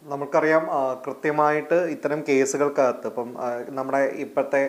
നമുക്കറിയാം ആ, കൃത്യമായിട്ട് ഇത്തരം കേസുകൾക്കകത്ത് ഇപ്പം ആ, നമ്മുടെ ഇപ്പോഴത്തെ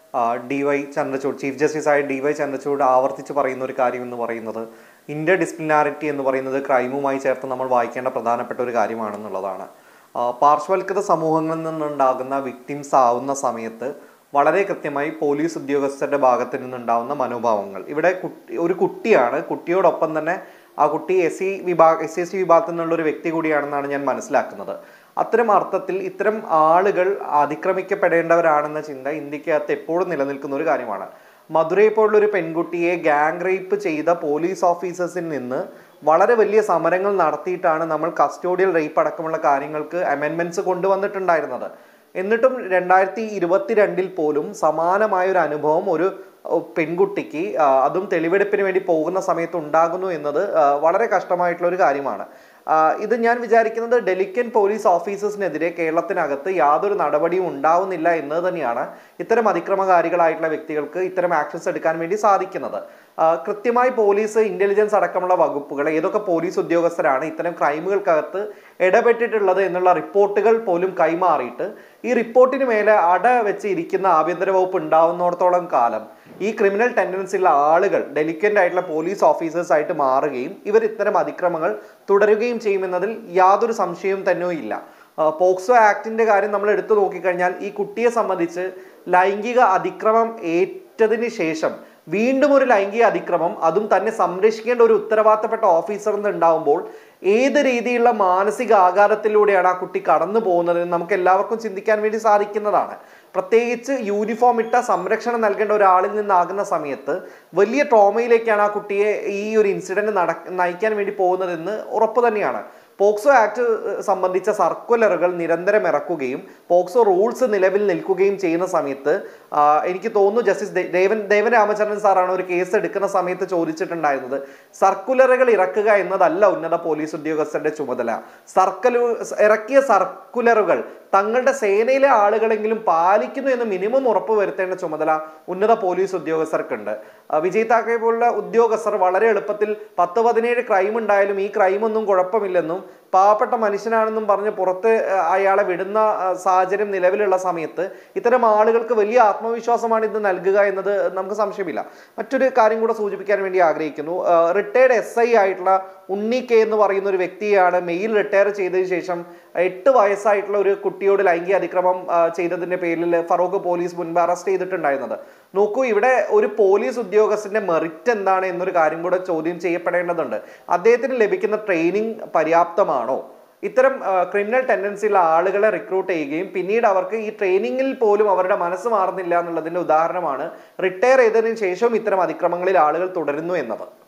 D Y Chandrachud chief justice ആയ ഡി വൈ ചന്ദ്രചൂഡ് ആവർത്തിച്ച് പറയുന്ന ഒരു കാര്യം എന്ന് പറയുന്നത് ഇന്റർ ഡിസിപ്ലിനാരിറ്റി എന്ന് പറയുന്നത് ക്രൈമുമായി ചേർത്ത് നമ്മൾ വായിക്കേണ്ട പ്രധാനപ്പെട്ട ഒരു കാര്യമാണെന്നുള്ളതാണ് ആ, പാർശ്വവൽക്കൃത സമൂഹങ്ങളിൽ നിന്നുണ്ടാകുന്ന വിക്ടിംസ് ആവുന്ന സമയത്ത് വളരെ കൃത്യമായി പോലീസ് ഉദ്യോഗസ്ഥരുടെ ഭാഗത്ത് നിന്നുണ്ടാവുന്ന മനോഭാവങ്ങൾ ഇവിടെ കുട്ടി ഒരു കുട്ടിയാണ് കുട്ടിയോടൊപ്പം തന്നെ ആ കുട്ടി എസ് സി വിഭാഗ എസ് സി എസ് ടി വിഭാഗത്തിൽ നിന്നുള്ള ഒരു വ്യക്തി കൂടിയാണെന്നാണ് ഞാൻ മനസ്സിലാക്കുന്നത് അത്തരം അർത്ഥത്തിൽ ഇത്തരം ആളുകൾ അതിക്രമിക്കപ്പെടേണ്ടവരാണെന്ന ചിന്ത ഇന്ത്യക്കകത്ത് എപ്പോഴും നിലനിൽക്കുന്ന ഒരു കാര്യമാണ് മധുരയെ പോലുള്ള ഒരു പെൺകുട്ടിയെ ഗാങ് റേപ്പ് ചെയ്ത പോലീസ് ഓഫീസേഴ്സിൽ നിന്ന് വളരെ വലിയ സമരങ്ങൾ നടത്തിയിട്ടാണ് നമ്മൾ കസ്റ്റോഡിയൽ റേപ്പ് അടക്കമുള്ള കാര്യങ്ങൾക്ക് അമെൻമെന്റ്സ് കൊണ്ടുവന്നിട്ടുണ്ടായിരുന്നത് എന്നിട്ടും രണ്ടായിരത്തി ഇരുപത്തിരണ്ടിൽ പോലും സമാനമായ ഒരു അനുഭവം ഒരു ഓ, പെൺകുട്ടിക്ക് ആ, അതും തെളിവെടുപ്പിന് വേണ്ടി പോകുന്ന സമയത്ത് ഉണ്ടാകുന്നു എന്നത് ആ, വളരെ കഷ്ടമായിട്ടുള്ള ഒരു കാര്യമാണ് ആ, ഇത് ഞാൻ വിചാരിക്കുന്നത് ഡെലിക്കൻ പോലീസ് ഓഫീസേഴ്സിനെതിരെ കേരളത്തിനകത്ത് യാതൊരു നടപടിയും ഉണ്ടാവുന്നില്ല എന്നത് തന്നെയാണ് ഇത്തരം അതിക്രമകാരികളായിട്ടുള്ള വ്യക്തികൾക്ക് ഇത്തരം ആക്ഷൻസ് എടുക്കാൻ വേണ്ടി സാധിക്കുന്നത് ആ, കൃത്യമായി പോലീസ് ഇന്റലിജൻസ് അടക്കമുള്ള വകുപ്പുകൾ ഏതൊക്കെ പോലീസ് ഉദ്യോഗസ്ഥരാണ് ഇത്തരം ക്രൈമുകൾക്കകത്ത് ഇടപെട്ടിട്ടുള്ളത് എന്നുള്ള റിപ്പോർട്ടുകൾ പോലും കൈമാറിയിട്ട് ഈ റിപ്പോർട്ടിന് മേലെ അട വെച്ച് ഇരിക്കുന്ന ആഭ്യന്തര വകുപ്പ് ഉണ്ടാവുന്നിടത്തോളം കാലം ഈ ക്രിമിനൽ ടെൻഡൻസി ഉള്ള ആളുകൾ ഡെലിക്കൻ്റ് ആയിട്ടുള്ള പോലീസ് ഓഫീസേഴ്സ് ആയിട്ട് മാറുകയും ഇവർ ഇത്തരം അതിക്രമങ്ങൾ തുടരുകയും ചെയ്യുമെന്നതിൽ യാതൊരു സംശയവും തന്നെ ഇല്ല ആ, പോക്സോ ആക്ടിന്റെ കാര്യം നമ്മൾ എടുത്തു നോക്കിക്കഴിഞ്ഞാൽ ഈ കുട്ടിയെ സംബന്ധിച്ച് ലൈംഗിക അതിക്രമം ഏറ്റതിന് ശേഷം വീണ്ടും ഒരു ലൈംഗിക അതിക്രമം അതും തന്നെ സംരക്ഷിക്കേണ്ട ഒരു ഉത്തരവാദിത്തപ്പെട്ട ഓഫീസർ ഉണ്ടാവുമ്പോൾ ഏത് രീതിയിലുള്ള മാനസിക ആഘാതത്തിലൂടെയാണ് ആ കുട്ടി കടന്നു പോകുന്നത് എന്ന് നമുക്ക് എല്ലാവർക്കും ചിന്തിക്കാൻ വേണ്ടി സാധിക്കുന്നതാണ് പ്രത്യേകിച്ച് യൂണിഫോം ഇട്ട സംരക്ഷണം നൽകേണ്ട ഒരാളിൽ നിന്നാകുന്ന സമയത്ത് വലിയ ട്രോമയിലേക്കാണ് ആ കുട്ടിയെ ഈ ഒരു ഇൻസിഡന്റ് നട നയിക്കാൻ വേണ്ടി പോകുന്നതെന്ന് ഉറപ്പ് തന്നെയാണ് പോക്സോ ആക്ട് ഏഹ്, സംബന്ധിച്ച സർക്കുലറുകൾ നിരന്തരം ഇറക്കുകയും പോക്സോ റൂൾസ് നിലവിൽ നിൽക്കുകയും ചെയ്യുന്ന സമയത്ത് ആ, എനിക്ക് തോന്നുന്നു ജസ്റ്റിസ് ദേ- ദേവൻ ദേവൻ രാമചന്ദ്രൻ സാറാണ് ഒരു കേസ് എടുക്കുന്ന സമയത്ത് ചോദിച്ചിട്ടുണ്ടായിരുന്നത് സർക്കുലറുകൾ ഇറക്കുക എന്നതല്ല ഉന്നത പോലീസ് ഉദ്യോഗസ്ഥരുടെ ചുമതല സർക്കലു ഇറക്കിയ സർക്കുലറുകൾ തങ്ങളുടെ സേനയിലെ ആളുകളെങ്കിലും പാലിക്കുന്നു എന്ന് മിനിമം ഉറപ്പ് വരുത്തേണ്ട ചുമതല ഉന്നത പോലീസ് ഉദ്യോഗസ്ഥർക്കുണ്ട് ആ, വിജയ് താക്കറെ പോലുള്ള ഉദ്യോഗസ്ഥർ വളരെ എളുപ്പത്തിൽ പത്ത് പതിനേഴ് ക്രൈം ഉണ്ടായാലും ഈ ക്രൈം ഒന്നും കുഴപ്പമില്ലെന്നും പാവപ്പെട്ട മനുഷ്യനാണെന്നും പറഞ്ഞ് പുറത്ത് ആ, അയാളെ വിടുന്ന ആ, സാഹചര്യം നിലവിലുള്ള സമയത്ത് ഇത്തരം ആളുകൾക്ക് വലിയ ആത്മവിശ്വാസമാണ് ഇത് നൽകുക എന്നത് നമുക്ക് സംശയമില്ല മറ്റൊരു കാര്യം കൂടെ സൂചിപ്പിക്കാൻ വേണ്ടി ആഗ്രഹിക്കുന്നു റിട്ടയർഡ് എസ് ഐ ആയിട്ടുള്ള ഉണ്ണി കെ എന്ന് പറയുന്ന ഒരു വ്യക്തിയാണ് മെയിൽ റിട്ടയർ ചെയ്തതിനു ശേഷം എട്ട് വയസ്സായിട്ടുള്ള ഒരു കുട്ടിയോട് ലൈംഗിക അതിക്രമം ആ, ചെയ്തതിന്റെ പേരിൽ ഫറൂഖ് പോലീസ് മുൻപ് അറസ്റ്റ് ചെയ്തിട്ടുണ്ടായിരുന്നത് നോക്കൂ ഇവിടെ ഒരു പോലീസ് ഉദ്യോഗസ്ഥന്റെ മെറിറ്റ് എന്താണ് എന്നൊരു കാര്യം കൂടെ ചോദ്യം ചെയ്യപ്പെടേണ്ടതുണ്ട് അദ്ദേഹത്തിന് ലഭിക്കുന്ന ട്രെയിനിങ് പര്യാപ്തമാണോ ഇത്തരം ക്രിമിനൽ ടെൻഡൻസി ഉള്ള ആളുകളെ റിക്രൂട്ട് ചെയ്യുകയും പിന്നീട് അവർക്ക് ഈ ട്രെയിനിങ്ങിൽ പോലും അവരുടെ മനസ്സ് മാറുന്നില്ല എന്നുള്ളതിന്റെ ഉദാഹരണമാണ് റിട്ടയർ ചെയ്തതിനു ശേഷവും ഇത്തരം അതിക്രമങ്ങളിൽ ആളുകൾ തുടരുന്നു എന്നത്